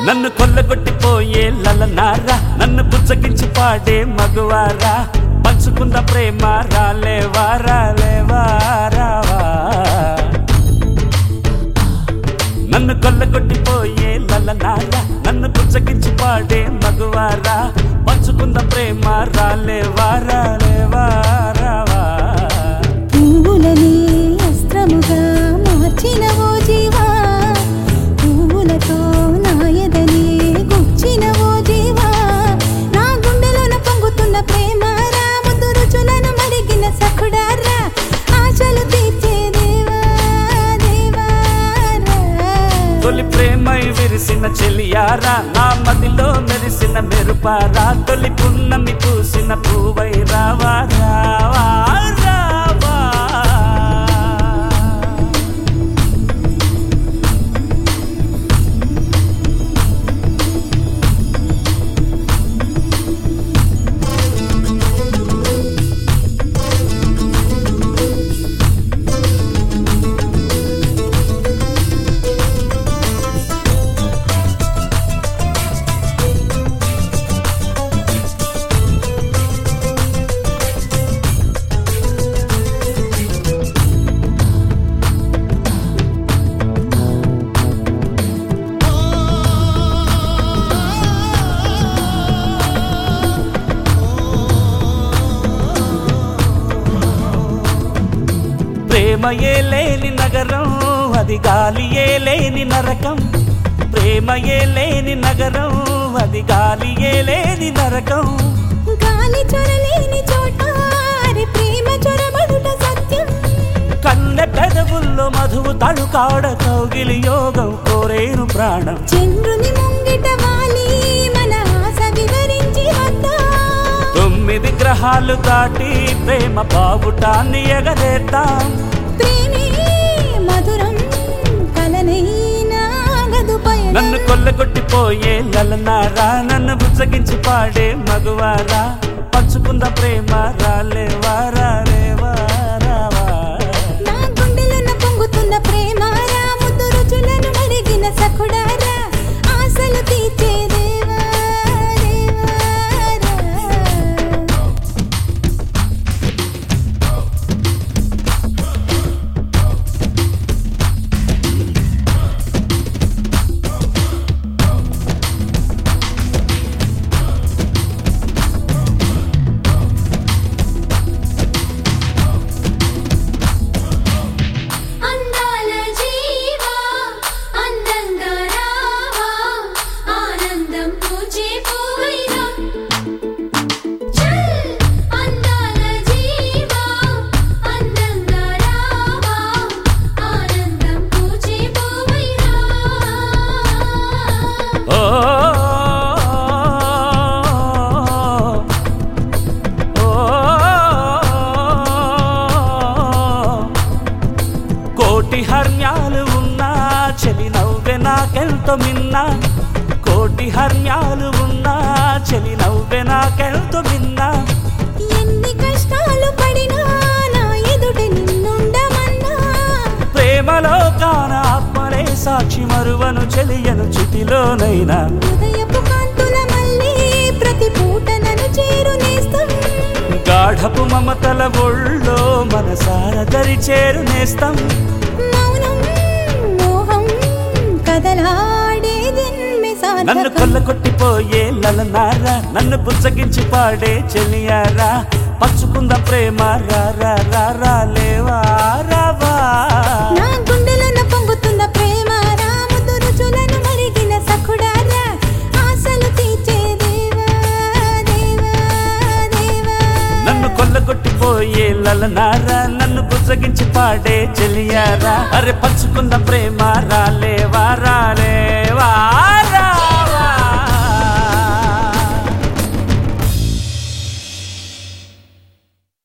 నన్ను కొల్లగొట్టిపోయే లలనారా నన్ను పుచ్చగించి పాడే మగువారా పంచుకున్న ప్రేమ రాలేవా రాలేవా రావా నన్ను కొల్లగొట్టిపోయే లలనారా నన్ను పుచ్చగించి పాడే మగువారా పంచుకున్న ప్రేమ రాలేవా రాలేవా రావా పువ్వులని అస్త్రముగా మార్చిన ఓ జీవా పువ్వులతో నాయదని గుచ్చిన ఓ జీవా నా గుండెలోన పొంగుతున్న ప్రేమ రా ముద్దు రుచులను మరిగిన సఖుడారా ఆశలు తీర్చే దేవా దేవా రా. తొలి ప్రేమై విరిసిన చెలియారా నా మదిలో మెరిసిన మెరుపారా తొలి పున్నమి పూసిన పూవై రావా రావా రావా ప్రేమయే లేని నగరం అది గాలియే లేని నరకం ప్రేమయే లేని నగరం అది గాలియే లేని నరకం గాలి చొరలేని చోట అరే ప్రేమ చొరబడుట సత్యం కన్నె పెదవుల్లో మధువు తడుకాడ కౌగిలి యోగం కోరేను ప్రాణం చంద్రుని ముంగిట వాలి మన ఆశ వివరించి వద్దా తొమ్మిది గ్రహాలు దాటి ప్రేమ బావుటాన్ని ఎగరేద్దాం ప్రేమే మధురం కలనైనా గదు పయనం నన్ను కొల్లగొట్టిపోయే లలనారా నన్ను బుజ్జగించి పాడే మగువారా పంచుకుంద ప్రేమ రాలేవా రాలేవా రావా నా గుండెలోన పొంగుతున్న ప్రేమ రా ముద్దు రుచులను మరిగిన సఖుడారా ఆశలు తీర్చే దేవా దేవా రా. అందాల జీవా అందంగా రావా ఆనందం పూచే పోవైరా చల్ అందాల జీవా అందంగా రావా ఆనందం పూచే పోవైరా ఓ కోటి హర్మ్యాలు ఉన్నా చెలి నవ్వె నాకెంతో మిన్నా కోటి హర్మ్యాలు ఉన్నా చెలి నవ్వె నాకెంతో మిన్నా ఎన్ని కష్టాలు పడినా నా ఎదుట నిన్నుండమన్నా ప్రేమలో కాన ఆత్మలే సాక్షి మరువను చెలియను చితిలోనైనా హృదయపు కాంతుల మళ్ళీ ప్రతి పూట నన్ను చేరునేస్తాం గాఢపు మమతల ఒళ్ళో మనసార దరి చేరునేస్తాం మౌనం మోహం కదలాడే జన్మె నన్ను సార్థకం కొల్లగొట్టిపోయే లలనారా నన్ను పుచ్చగించి పాడే చెలియారా పంచుకుంద ప్రేమ రా రా రా రా లేవా రావా నా గుండెలోన పొంగుతున్న ప్రేమ రా ముద్దు రుచులను మరిగిన సఖుడారా ఆశలు తీర్చే దేవా దేవా దేవా నన్ను కొల్లగొట్టిపోయే లలనారా నన్ను పుచ్చగించి పాడే చెలియారా అరే పంచుకున్న ప్రేమ రాలేవా రాలేవా